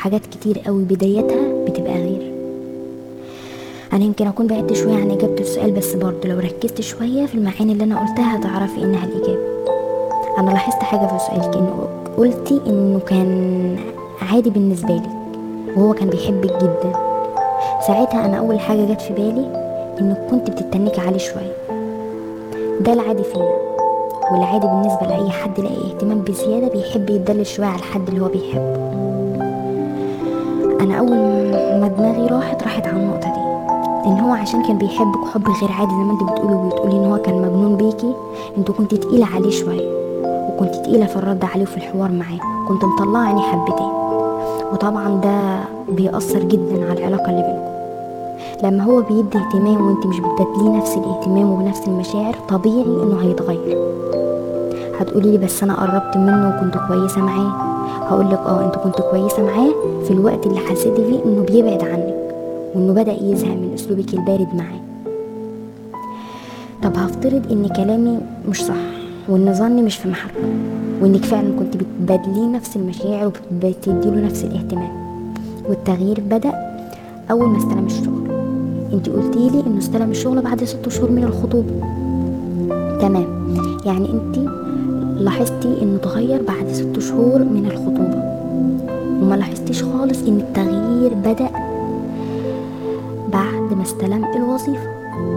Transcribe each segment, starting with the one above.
حاجات كتير قوي بدايتها بتبقى غير انا يمكن اكون بعدت شويه عن اجابه السؤال بس برضه لو ركزت شويه في المعاني اللي انا قلتها هتعرفي انها الاجابه انا لاحظت حاجه في سؤالك انه قلتي انه كان عادي بالنسبه لك وهو كان بيحبك جدا ساعتها انا اول حاجه جت في بالي انك كنت بتتنكي عليه شويه ده العادي فينا والعادي بالنسبه لاي حد لاقي اهتمام بزياده بيحب يتدلل شويه على الحد اللي هو بيحبه انا اول ما دماغي راحت راحت على النقطه دي ان هو عشان كان بيحبك حب غير عادي زي ما انت بتقولي وبتقولي ان هو كان مجنون بيكي انت كنت تقيله عليه شويه وكنت تقيله في الرد عليه وفي الحوار معاه كنت مطلعه عيني حبتين وطبعا ده بيأثر جدا على العلاقه اللي بينكم لما هو بيدي اهتمام وانت مش بتبادليه نفس الاهتمام وبنفس المشاعر طبيعي انه هيتغير هتقولي لي بس انا قربت منه وكنت كويسه معاه هقول لك اه انت كنت كويسه معاه في الوقت اللي حسيتي فيه انه بيبعد عنك وانه بدا يزهق من اسلوبك البارد معاه طب هفترض ان كلامي مش صح وان ظني مش في محله وانك فعلا كنت بتبادليه نفس المشاعر وبتديله نفس الاهتمام والتغيير بدا اول ما استلم الشغل انت قلتي لي انه استلم الشغل بعد ست شهور من الخطوبه تمام يعني انت لاحظتي انه اتغير بعد ست شهور من الخطوبه وما لاحظتيش خالص ان التغيير بدا بعد ما استلم الوظيفه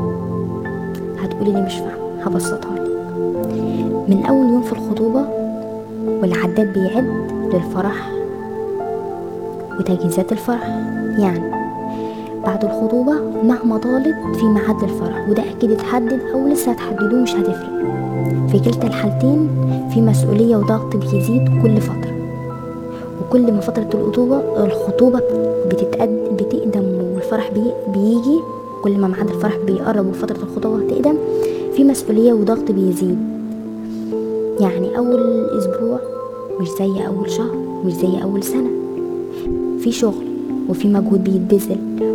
هتقولي لي مش فاهمه هبسطها لك من اول يوم في الخطوبه والعداد بيعد للفرح وتجهيزات الفرح يعني بعد الخطوبة مهما طالت في ميعاد للفرح وده أكيد اتحدد أو لسه هتحددوه مش هتفرق في كلتا الحالتين في مسؤولية وضغط بيزيد كل فترة وكل ما فترة الخطوبة الخطوبة بتتقد بتقدم والفرح بي بيجي كل ما ميعاد الفرح بيقرب وفترة الخطوبة تقدم في مسؤولية وضغط بيزيد يعني أول أسبوع مش زي أول شهر مش زي أول سنة في شغل وفي مجهود بيتبذل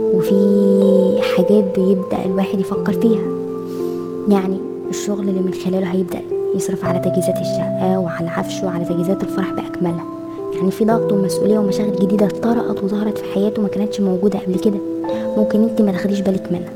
وفي حاجات بيبدأ الواحد يفكر فيها يعني الشغل اللي من خلاله هيبدأ يصرف على تجهيزات الشقة وعلى عفشه وعلى تجهيزات الفرح بأكملها يعني في ضغط ومسؤولية ومشاغل جديدة طرقت وظهرت في حياته ما كانتش موجودة قبل كده ممكن انت ما تاخديش بالك منها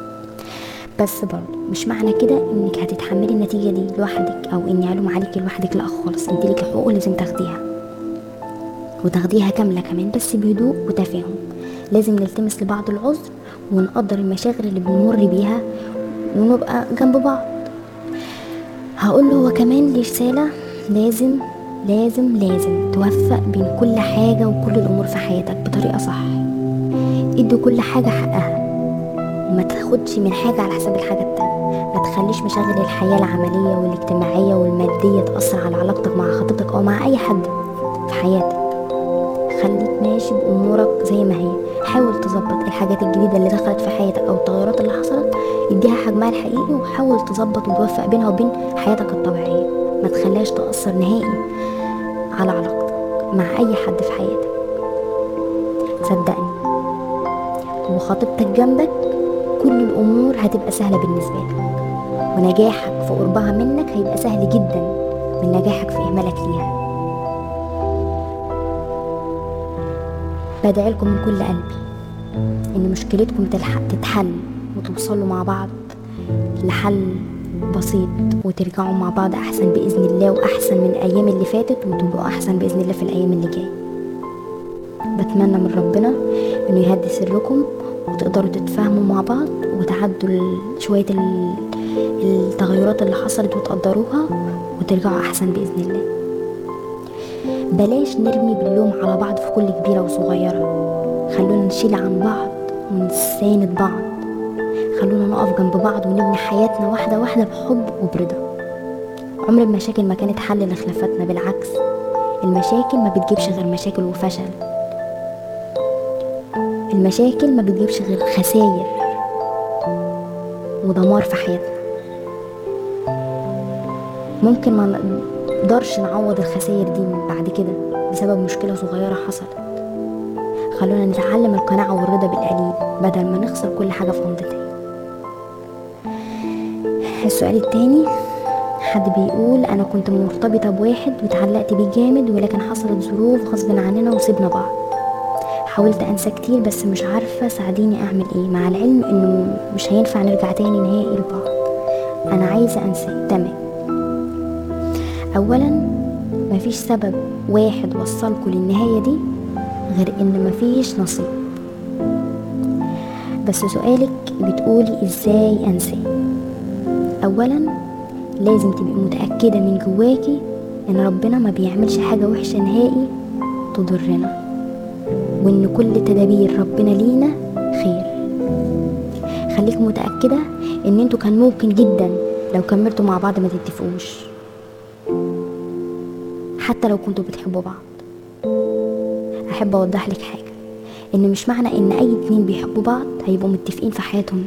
بس برضه مش معنى كده انك هتتحملي النتيجة دي لوحدك او اني علوم عليكي لوحدك لا خالص انت ليكي حقوق لازم تاخديها وتاخديها كاملة كمان بس بهدوء وتفاهم لازم نلتمس لبعض العذر ونقدر المشاغل اللي بنمر بيها ونبقى جنب بعض هقول له هو كمان ليه رسالة لازم لازم لازم توفق بين كل حاجة وكل الأمور في حياتك بطريقة صح ادي كل حاجة حقها وما تاخدش من حاجة على حساب الحاجة التانية ما تخليش مشاغل الحياة العملية والاجتماعية والمادية تأثر على علاقتك مع خطيبتك أو مع أي حد في حياتك خليك ماشي بأمورك زي ما هي حاول تظبط الحاجات الجديدة اللي دخلت في حياتك أو التغيرات اللي حصلت اديها حجمها الحقيقي وحاول تظبط وتوفق بينها وبين حياتك الطبيعية ما تخليهاش تأثر نهائي على علاقتك مع أي حد في حياتك صدقني وخطيبتك جنبك كل الأمور هتبقى سهلة بالنسبة لك ونجاحك في قربها منك هيبقى سهل جدا من نجاحك في إهمالك ليها بدعي لكم من كل قلبي ان مشكلتكم تلحق تتحل وتوصلوا مع بعض لحل بسيط وترجعوا مع بعض احسن باذن الله واحسن من الايام اللي فاتت وتبقوا احسن باذن الله في الايام اللي جايه بتمنى من ربنا انه يهدي سركم وتقدروا تتفاهموا مع بعض وتعدوا شويه التغيرات اللي حصلت وتقدروها وترجعوا احسن باذن الله بلاش نرمي باللوم على بعض في كل كبيرة وصغيرة خلونا نشيل عن بعض ونساند بعض خلونا نقف جنب بعض ونبني حياتنا واحدة واحدة بحب وبرضا عمر المشاكل ما كانت حل لخلافاتنا بالعكس المشاكل ما بتجيبش غير مشاكل وفشل المشاكل ما بتجيبش غير خساير ودمار في حياتنا ممكن ما نقدرش نعوض الخسائر دي من بعد كده بسبب مشكلة صغيرة حصلت خلونا نتعلم القناعة والرضا بالقليل بدل ما نخسر كل حاجة في غمضتين السؤال التاني حد بيقول انا كنت مرتبطة بواحد واتعلقت بيه جامد ولكن حصلت ظروف غصب عننا وسيبنا بعض حاولت انسى كتير بس مش عارفة ساعديني اعمل ايه مع العلم انه مش هينفع نرجع تاني نهائي لبعض انا عايزة انسى تمام اولا مفيش سبب واحد وصلكوا للنهاية دي غير ان مفيش نصيب بس سؤالك بتقولي ازاي انسى اولا لازم تبقي متأكدة من جواكي ان ربنا ما بيعملش حاجة وحشة نهائي تضرنا وان كل تدابير ربنا لينا خير خليك متأكدة ان انتوا كان ممكن جدا لو كملتوا مع بعض ما تتفقوش حتى لو كنتوا بتحبوا بعض احب اوضح لك حاجة ان مش معنى ان اي اتنين بيحبوا بعض هيبقوا متفقين في حياتهم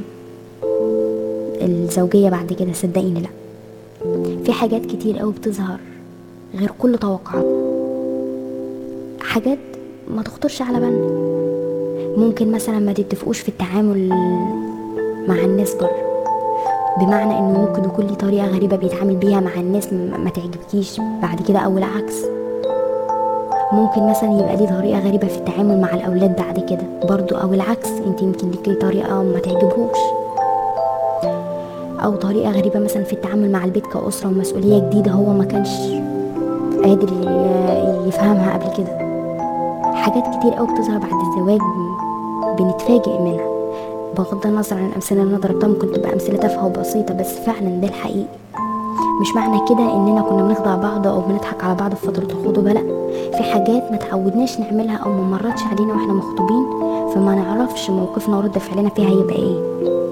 الزوجية بعد كده صدقيني لا في حاجات كتير قوي بتظهر غير كل توقعات حاجات ما تخطرش على بالنا ممكن مثلا ما تتفقوش في التعامل مع الناس بره بمعنى انه ممكن يكون لي طريقه غريبه بيتعامل بيها مع الناس ما تعجبكيش بعد كده او العكس ممكن مثلا يبقى ليه طريقه غريبه في التعامل مع الاولاد بعد كده برضو او العكس انت يمكن ليكي طريقه ما تعجبهوش او طريقه غريبه مثلا في التعامل مع البيت كاسره ومسؤوليه جديده هو ما كانش قادر يفهمها قبل كده حاجات كتير قوي بتظهر بعد الزواج بنتفاجئ منها بغض النظر عن الامثله اللي انا ضربتها ممكن تبقى امثله تافهه وبسيطه بس فعلا ده الحقيقي مش معنى كده اننا كنا بنخدع بعض او بنضحك على بعض في فتره الخطوبه لا في حاجات ما تعودناش نعملها او ما مرتش علينا واحنا مخطوبين فما نعرفش موقفنا ورد فعلنا فيها هيبقى ايه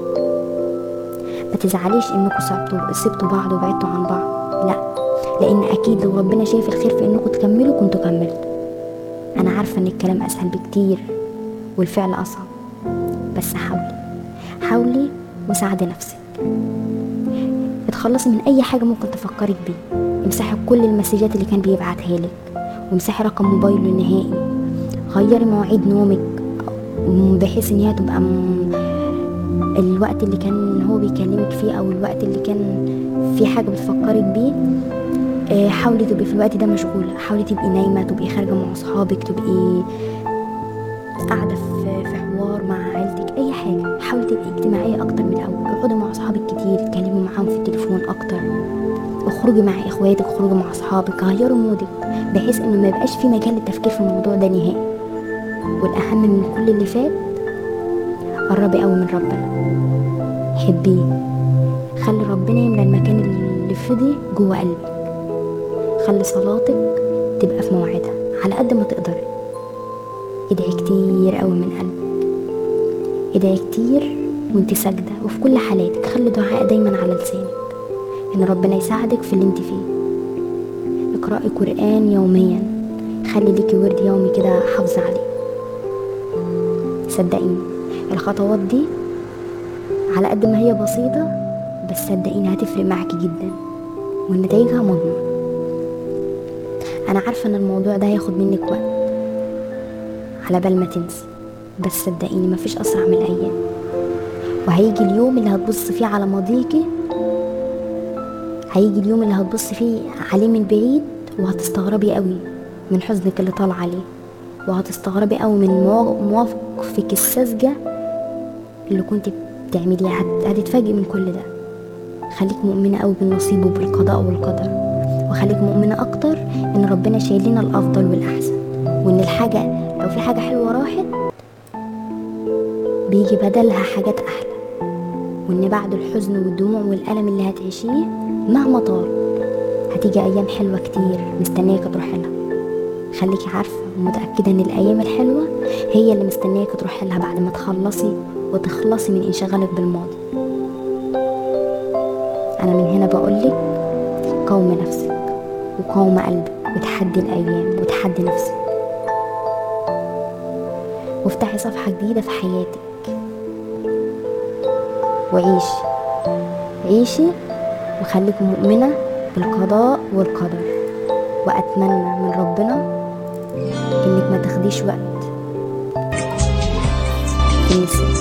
ما تزعليش انكم سبتوا سبتوا بعض وبعدتوا عن بعض لا لان اكيد لو ربنا شايف الخير في انكم تكملوا كنتوا كملتوا انا عارفه ان الكلام اسهل بكتير والفعل اصعب بس حاولي حاولي وساعدي نفسك اتخلصي من اي حاجه ممكن تفكرك بيه امسحي كل المسجات اللي كان بيبعتها لك وامسحي رقم موبايله النهائي غيري مواعيد نومك بحيث ان هي تبقى م... الوقت اللي كان هو بيكلمك فيه او الوقت اللي كان في حاجه بتفكرك بيه حاولي تبقي في الوقت ده مشغوله حاولي تبقي نايمه تبقي خارجه مع اصحابك تبقي قاعده في في حوار مع عيلتك اي حاجه حاولي تبقي اجتماعيه اكتر من الاول اقعدي مع اصحابك كتير اتكلمي معاهم في التليفون اكتر اخرجي مع اخواتك اخرجي مع اصحابك غيروا مودك بحيث انه ما يبقاش في مجال للتفكير في الموضوع ده نهائي والاهم من كل اللي فات قربي قوي من ربنا حبيه خلي ربنا يملى المكان اللي فضي جوه قلبك خلي صلاتك تبقى في موعدها على قد ما تقدري ادعي كتير قوي من قلبك ادعي كتير وانت ساجده وفي كل حالاتك خلي دعاء دايما على لسانك ان ربنا يساعدك في اللي انت فيه اقرأي قرآن يوميا خلي ليكي ورد يومي كده حافظة عليه صدقيني الخطوات دي على قد ما هي بسيطة بس صدقيني هتفرق معاكي جدا ونتائجها مضمون انا عارفة ان الموضوع ده هياخد منك وقت على بال ما تنسي بس صدقيني مفيش اسرع من الايام وهيجي اليوم اللي هتبص فيه على ماضيكي هيجي اليوم اللي هتبص فيه عليه من بعيد وهتستغربي قوي من حزنك اللي طال عليه وهتستغربي قوي من مواقفك الساذجة اللي كنت بتعمليها هتتفاجئي من كل ده خليك مؤمنة قوي بالنصيب وبالقضاء والقدر وخليك مؤمنة اكتر ان ربنا شايل لنا الافضل والاحسن وان الحاجة لو في حاجة حلوة راحت بيجي بدلها حاجات احلى وان بعد الحزن والدموع والالم اللي هتعيشيه مهما طال هتيجي ايام حلوة كتير مستنياك تروحي لها خليكي عارفة ومتأكدة ان الايام الحلوة هي اللي مستنياك تروحي لها بعد ما تخلصي وتخلصي من انشغالك بالماضي انا من هنا بقولك قومي نفسك وقومي قلبك وتحدي الايام وتحدي نفسك وافتحي صفحة جديدة في حياتك وعيشي عيشي وخليكي مؤمنة بالقضاء والقدر وأتمنى من ربنا إنك ما تاخديش وقت تنسي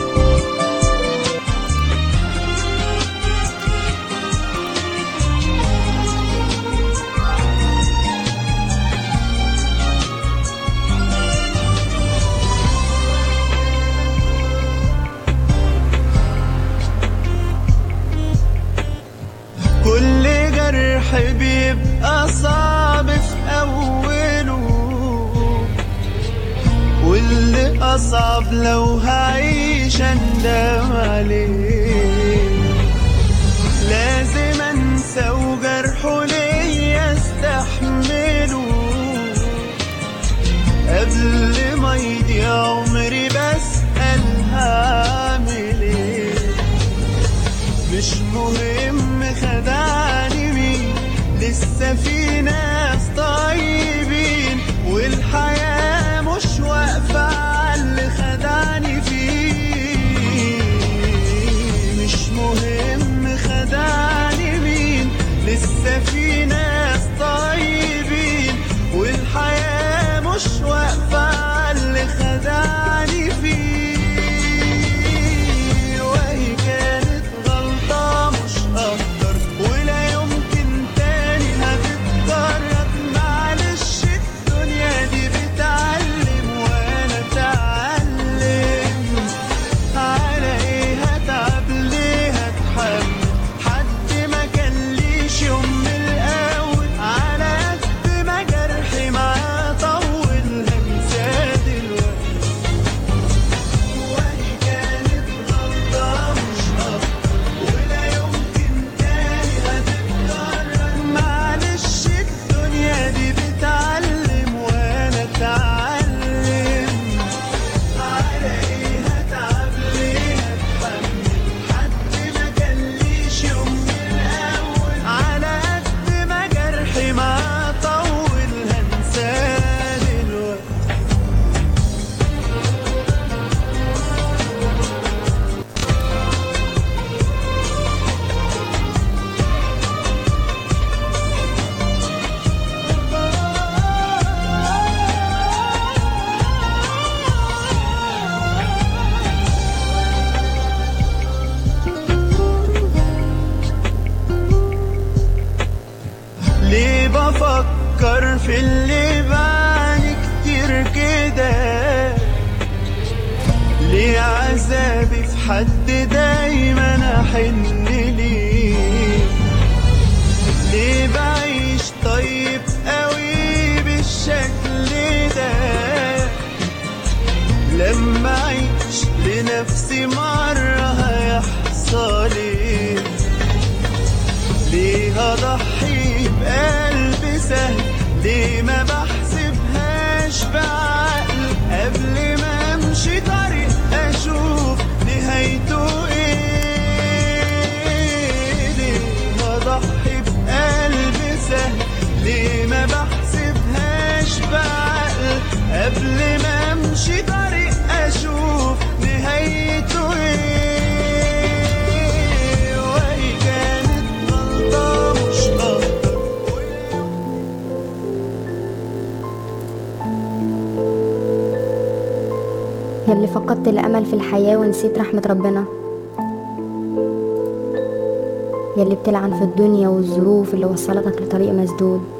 أصعب لو هعيش أندم عليه لازم أنسى وجرحه ليا استحمله قبل ما يضيع عمري بسأل هعمل ايه مش مهم خدعني مين لسه في ناس طيبين والحياة مش واقفة على اللي خدعني فيه مش مهم خدعني مين لسه في ناس طيبين والحياة مش واقفة على اللي خدعني فيه وهي كانت غلطة مش أكتر ولا يمكن تاني هتتكرر معلش الدنيا دي بتعلم وأنا أتعلم على إيه هتعب ليه هتحمل حد ما كان ليش يوم من الأول على قد ما جرحي معاه طول هنساه دلوقتي وهي كانت غلطة مش أكتر ولا يمكن تاني هتتكرر معلش الدنيا دي بتعلم وأنا أتعلم على إيه هتعب ليه هتحمل حد ما كان ليش يوم من الأول على قد ما جرحي معاه طول هنساه دلوقتي ليه بفكر في اللي بعاني كتير كده ليه عذابي في حد دايما احن ليه ليه بعيش طيب قوي بالشكل ده لما اعيش لنفسي مرة هيحصل ايه ليه اضحي بقلب سهل ليه ما بحسبهاش بعقل قبل ما امشي طريق اشوف نهايته ايه ليه اضحي بقلب سهل ليه ما بحسبهاش بعقل قبل ما امشي طريق اشوف نهايته ايه وهي كانت غلطة مش اكتر يلي فقدت الأمل في الحياة ونسيت رحمة ربنا يلي بتلعن في الدنيا والظروف اللي وصلتك لطريق مسدود